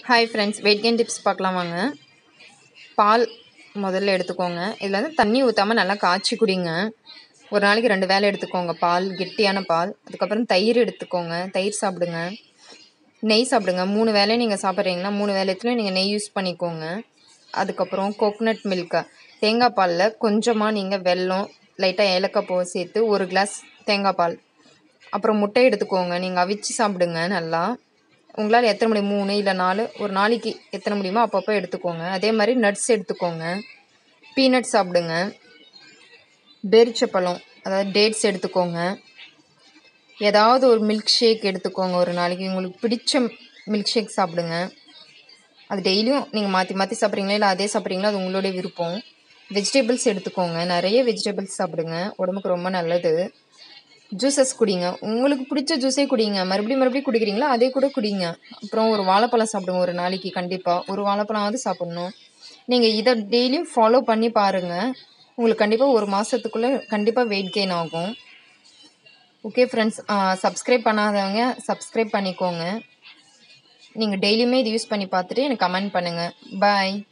hi friends weight gain tips பார்க்கலாம் வாங்க பால் முதல்ல எடுத்துக்கோங்க இதில் வந்து தண்ணி ஊற்றாமல் நல்லா காய்ச்சி குடிங்க ஒரு நாளைக்கு ரெண்டு வேளை எடுத்துக்கோங்க பால் கெட்டியான பால் அதுக்கப்புறம் தயிர் எடுத்துக்கோங்க தயிர் சாப்பிடுங்க நெய் சாப்பிடுங்க மூணு வேளை நீங்கள் சாப்பிட்றீங்கன்னா மூணு வேலையத்துலையும் நீங்கள் நெய் யூஸ் பண்ணிக்கோங்க அதுக்கப்புறம் கோகனட் மில்க்கு தேங்காய் பாலில் கொஞ்சமாக நீங்கள் வெல்லம் லைட்டாக ஏலக்காய் பூவை சேர்த்து ஒரு கிளாஸ் தேங்காய் பால் அப்புறம் முட்டை எடுத்துக்கோங்க நீங்கள் அவிச்சு சாப்பிடுங்க நல்லா உங்களால் எத்தனை முடியும் மூணு இல்லை நாலு ஒரு நாளைக்கு எத்தனை முடியுமோ அப்பப்போ எடுத்துக்கோங்க அதே மாதிரி நட்ஸ் எடுத்துக்கோங்க பீனட் சாப்பிடுங்க பேரிச்சப்பழம் அதாவது டேட்ஸ் எடுத்துக்கோங்க ஏதாவது ஒரு மில்க் ஷேக் எடுத்துக்கோங்க ஒரு நாளைக்கு உங்களுக்கு பிடிச்ச மில்க் ஷேக் சாப்பிடுங்க அது டெய்லியும் நீங்கள் மாற்றி மாற்றி சாப்பிட்றீங்களா இல்லை அதே சாப்பிட்றீங்களா அது உங்களுடைய விருப்பம் வெஜிடபிள்ஸ் எடுத்துக்கோங்க நிறைய வெஜிடபிள்ஸ் சாப்பிடுங்க உடம்புக்கு ரொம்ப நல்லது ஜூஸஸ் குடிங்க உங்களுக்கு பிடிச்ச ஜூஸே குடிங்க மறுபடியும் மறுபடியும் குடிக்கிறீங்களா அதே கூட குடிங்க அப்புறம் ஒரு வாழைப்பழம் சாப்பிடுங்க ஒரு நாளைக்கு கண்டிப்பாக ஒரு வாழைப்பழமாவது சாப்பிட்ணும் நீங்கள் இதை டெய்லியும் ஃபாலோ பண்ணி பாருங்கள் உங்களுக்கு கண்டிப்பாக ஒரு மாதத்துக்குள்ளே கண்டிப்பாக வெயிட் கெயின் ஆகும் ஓகே ஃப்ரெண்ட்ஸ் சப்ஸ்கிரைப் பண்ணாதவங்க சப்ஸ்கிரைப் பண்ணிக்கோங்க நீங்கள் டெய்லியுமே இது யூஸ் பண்ணி பார்த்துட்டு எனக்கு கமெண்ட் பண்ணுங்கள் பாய்